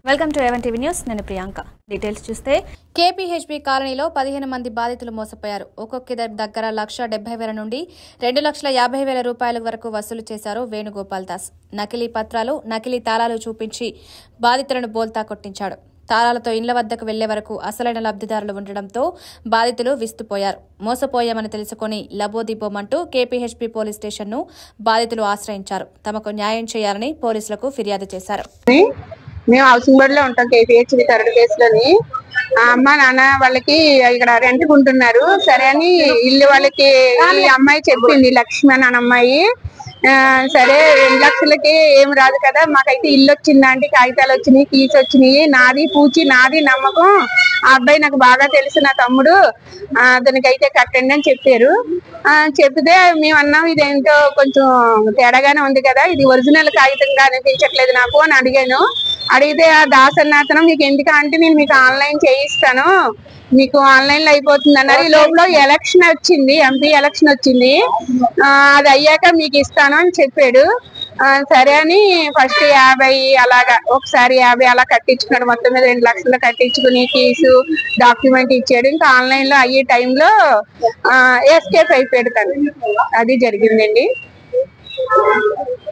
welcome to even TV news నేను Priyanka details చూస్తే KPHB కాలనీలో పదిహేను మంది బాధితులు మోసపోయారు ఒక్కొక్కరి దగ్గర లక్ష డెబ్బై వేల నుండి రెండు లక్షల యాభై వేల రూపాయల వరకు వసూలు చేశారు వేణుగోపాల్ దాస్ నకిలీ పత్రాలు నకిలీ తాళాలు చూపించి బాధితులను బోల్తా కొట్టించాడు తాళాలతో ఇండ్ల వద్దకు వెళ్లే వరకు అసలైన లబ్ధిదారులు ఉండడంతో బాధితులు విస్తుపోయారు మోసపోయామని తెలుసుకుని లబోదిబోమంటూ కేపీహెచ్బీ పోలీస్ స్టేషన్ను బాధితులు ఆశ్రయించారు తమకు న్యాయం చేయాలని పోలీసులకు ఫిర్యాదు చేశారు అని మేము హౌసింగ్ బోర్డ్ లో ఉంటాం కేపీహెచ్డి థర్డ్ కేసులోని ఆ అమ్మ నాన్న వాళ్ళకి ఇక్కడ రెంట్ ఉంటున్నారు సరే అని ఇల్లు వాళ్ళకి ఈ అమ్మాయి చెప్పింది లక్ష్మి అని అమ్మాయి ఆ, సరే రెండు లక్షలకి ఏం రాదు కదా మాకైతే ఇల్లు వచ్చిందంటే కాగితాలు వచ్చినాయి కీస్ వచ్చినాయి నాది పూచి నాది నమ్మకం ఆ అబ్బాయి నాకు బాగా తెలుసు నా తమ్ముడు ఆ, అతనికైతే కట్టండి అని చెప్పారు ఆ, చెప్తే మేము అన్నాం ఇదేంటో కొంచెం తేడాగానే ఉంది కదా ఇది ఒరిజినల్ కాగితంగా అనిపించట్లేదు నాకు అని అడిగాను అడిగితే ఆ దాస్ అన్న అతను మీకు ఎందుకు అంటే నేను మీకు ఆన్లైన్ చేయిస్తాను మీకు ఆన్లైన్ లో అయిపోతుంది అన్నారు ఈ లోపల ఎలక్షన్ వచ్చింది ఎంపీ ఎలక్షన్ వచ్చింది ఆ, అది అయ్యాక మీకు ఇస్తాను అని చెప్పాడు ఆ, సరే అని ఫస్ట్ యాభై అలాగా ఒకసారి యాభై అలా కట్టించుకున్నాడు మొత్తం మీద రెండు లక్షలు కట్టించుకుని ఫీజు డాక్యుమెంట్ ఇచ్చాడు ఇంకా ఆన్లైన్ లో అయ్యే టైంలో ఎస్కేప్ అయిపోయాడు తను అది జరిగిందండి